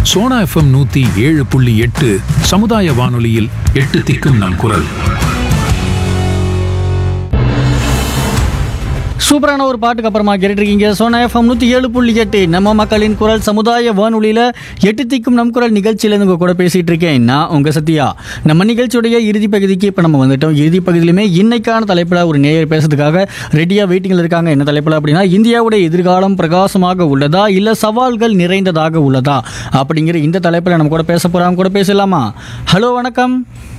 Sona FM நூத்தி ஏழு புள்ளி எட்டு சமுதாய வானொலியில் எட்டு திக்கும் நம் குரல் சூப்பரான ஒரு பாட்டுக்கு அப்புறமா கேட்டுருக்கீங்க சோனா எஃப்எம் நூற்றி ஏழு புள்ளி எட்டு நம்ம மக்களின் குரல் சமுதாய வானொலியில் எட்டு திக்கும் நம் குரல் நிகழ்ச்சியிலேருந்து உங்கள் கூட பேசிகிட்டு இருக்கேன் நான் உங்கள் சத்யா நம்ம நிகழ்ச்சியுடைய இறுதி பகுதிக்கு இப்போ நம்ம வந்துட்டோம் இறுதி பகுதியிலுமே இன்னைக்கான தலைப்பில் ஒரு நேயர் பேசுறதுக்காக ரெடியாக வெயிட்டிங்கில் இருக்காங்க என்ன தலைப்பில் அப்படின்னா இந்தியாவுடைய எதிர்காலம் பிரகாசமாக உள்ளதா இல்லை சவால்கள் நிறைந்ததாக உள்ளதா அப்படிங்கிற இந்த தலைப்பில் நம்ம கூட பேச போகிறோம் கூட பேசலாமா ஹலோ வணக்கம்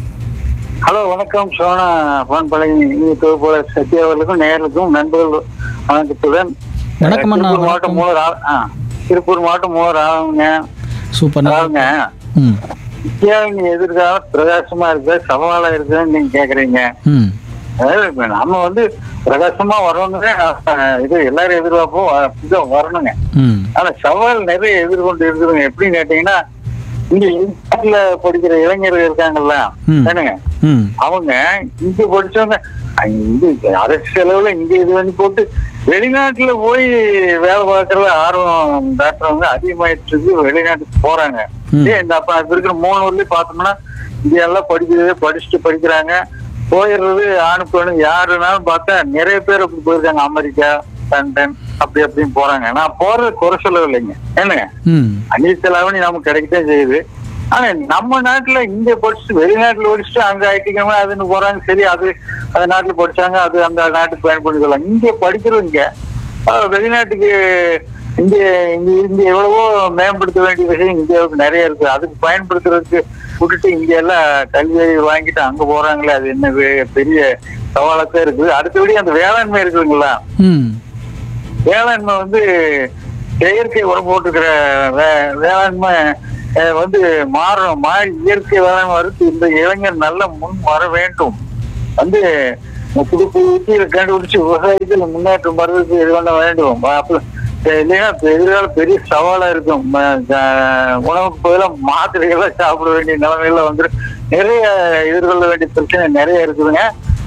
ஹலோ வணக்கம் சோனா பான் பழனி தொகுப்பாள சத்யா அவர்களுக்கும் நேயர்களுக்கும் நண்பர்கள் வணக்கத்துடன் வணக்கம் அண்ணா, திருப்பூர் மாவட்டம் வணக்கம். மூலர் ஆ- ஆ, திருப்பூர் மாவட்டம் மூலர் ஆகுங்க சூப்பர் அதாவதுங்க ம் இந்தியாவின் எதிர்காலம் பிரகாசமா இருக்கு சவாலா இருக்குன்னு நீங்க கேக்குறீங்க ம் அதாவது இப்ப நம்ம வந்து பிரகாசமா வரணுங்க அஹ், இது எல்லாரும் எதிர்பார்ப்போம் அப்படிதான் வரணுங்க ம் ஆனா சவால் நிறைய எதிர்கொண்டு இருக்குதுங்க எப்படின்னு கேட்டீங்கன்னா இங்க இந்தியாவுல படிக்கிற இளைஞர்கள் இருக்காங்கல்ல ம். என்னங்க ம் அவங்க இங்க படிச்சவங்க அங்க இங்க அரசு செலவுல இங்க இது பண்ணி போட்டு வெளிநாட்டுல போய் வேலை பார்க்கறதுல ஆர்வம் காட்டுறவங்க அதிகமாயிட்டு இருக்கு வெளிநாட்டுக்கு போறாங்க ம். ஏன் இந்த அப்ப இப்ப இருக்கிற மூணு ஊர்லயும் பார்த்தோம்னா இங்க எல்லாம் படிக்கிறது படிச்சுட்டு படிக்கிறாங்க போயிடுறது ஆணு பெண்ணு யாருனாலும் பார்த்தா நிறைய பேர் அப்படி போயிருக்காங்க அமெரிக்கா லண்டன் அப்படி அப்படின்னு போறாங்க நான் போறது குறை சொல்லவே இல்லைங்க என்னங்க ம் அந்நிய செலாவணி நமக்கு கிடைக்கத்தான் செய்யுது ஆனா நம்ம நாட்டுல இங்க படிச்சுட்டு வெளிநாட்டுல படிச்சுட்டு அங்க ஐடிக்கமா அதுன்னு போறாங்க சரி அது அந்த நாட்டுல படிச்சாங்க அது அந்த நாட்டுக்கு பயன்படுத்திக்கலாம் இங்க படிக்கிறோம் இங்க ஆஹ் வெளிநாட்டுக்கு இங்க இங்க இங்க எவ்வளவோ மேம்படுத்த வேண்டிய விஷயம் இந்தியாவுக்கு நிறைய இருக்கு அதுக்கு பயன்படுத்துறதுக்கு விட்டுட்டு இங்க எல்லாம் கல்வி வாங்கிட்டு அங்க போறாங்களே அது என்ன பெ- பெரிய சவாலத்தான் இருக்குது அடுத்தபடி அந்த வேளாண்மை இருக்குதுங்களா ம் வேளாண்மை வந்து செயற்கை உரம் போட்டுக்கிற வே- வேளாண்மை அஹ், வந்து மாறணும் மாறி இயற்கை வேளாண்மை வருது இந்த இளைஞர் நல்ல முன் வர வேண்டும் வந்து புது புது உத்திகளை கண்டுபிடிச்சு விவசாயத்தில் முன்னேற்றம் வர்றதுக்கு இது பண்ண வேண்டும் அப்ப இல்லைன்னா எதிர்கால பெரிய சவாலா இருக்கும் ம- க- உணவுக்கு பதிலாக மாத்திரைகளை சாப்பிட வேண்டிய நிலைமையில வந்து நிறைய எதிர்கொள்ள வேண்டிய பிரச்சனை நிறைய இருக்குதுங்க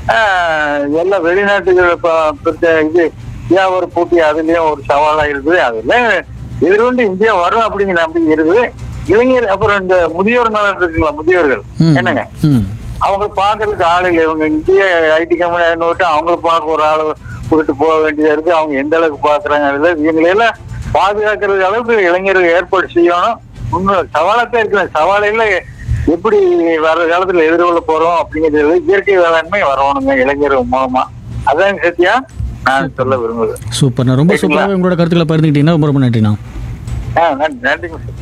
ஆஹ் எல்லாம் வெளிநாட்டுகள் இப்ப பிரச்ச- இது வியாபார போட்டி அதுலயும் ஒரு சவாலா இருக்குது அதுல எதிர்கொண்டு இந்தியா வரும் அப்படிங்கிற நம்பிக்கை இருக்குது இளைஞர் அப்புறம் இந்த முதியோர் நலன் இருக்குங்களா முதியோர்கள் ம். என்னங்க ம் அவங்க பாக்குறதுக்கு ஆள் இல்லை இவங்க இங்கேயே ஐடி கம்பெனி விட்டு அவங்கள பார்க்க ஒரு ஆள் கூட்டிட்டு போக வேண்டியதா இருக்கு அவங்க எந்த அளவுக்கு பாக்குறாங்க அதுல இவங்களெல்லாம் பாதுகாக்கிறது அளவுக்கு இளைஞர்கள் ஏற்பாடு செய்யணும் உண்மை சவாலாத்தான் இருக்கு சவாலையில எப்படி வர காலத்துல எதிர்கொள்ள போறோம் அப்படிங்கிறது இயற்கை வேளாண்மை வரணுங்க இளைஞர் மூலமா அதான் சத்யா நான் சொல்ல விரும்புகிறேன் சூப்பர்ண்ணா ரொம்ப சூப்பராக உங்களோட கருத்துக்களை பகிர்ந்துக்கிட்டீங்கன்னா ரொம்ப ரொம்ப நன்றிண்ணா ஆ, நன்றி நன்றிங்க சத்யா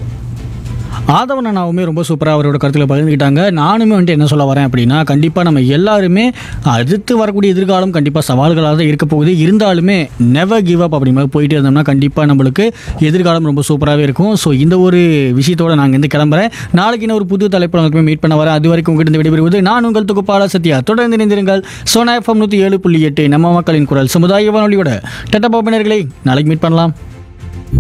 ஆதவன் அண்ணாவுமே ரொம்ப சூப்பராக அவரோட கருத்துக்களை பகிர்ந்துக்கிட்டாங்க நானுமே வந்துட்டு என்ன சொல்ல வரேன் அப்படின்னா கண்டிப்பாக நம்ம எல்லாருமே அடுத்து வரக்கூடிய எதிர்காலம் கண்டிப்பாக சவால்களாக தான் இருக்க போகுது இருந்தாலுமே நெவர் கிவ் அப் அப்படி மாதிரி போயிட்டு இருந்தோம்னா கண்டிப்பாக நம்மளுக்கு எதிர்காலம் ரொம்ப சூப்பராகவே இருக்கும் ஸோ இந்த ஒரு விஷயத்தோட நாங்கள் இருந்து கிளம்புறேன் நாளைக்கு இன்னும் ஒரு புது தலைப்பு உங்களுக்கு மீட் பண்ண வரேன் அது வரைக்கும் உங்ககிட்ட விடைபெறுவது நான் உங்கள் தொகுப்பாளர் சத்யா தொடர்ந்து இணைந்திருங்கள் சோனா எஃப்எம் நூற்றி ஏழு புள்ளி எட்டு நம்ம மக்களின் குரல் சமுதாய வானொலியோட டட்ட பாப்பினர்களை நாளைக்கு மீட் பண்ணலாம்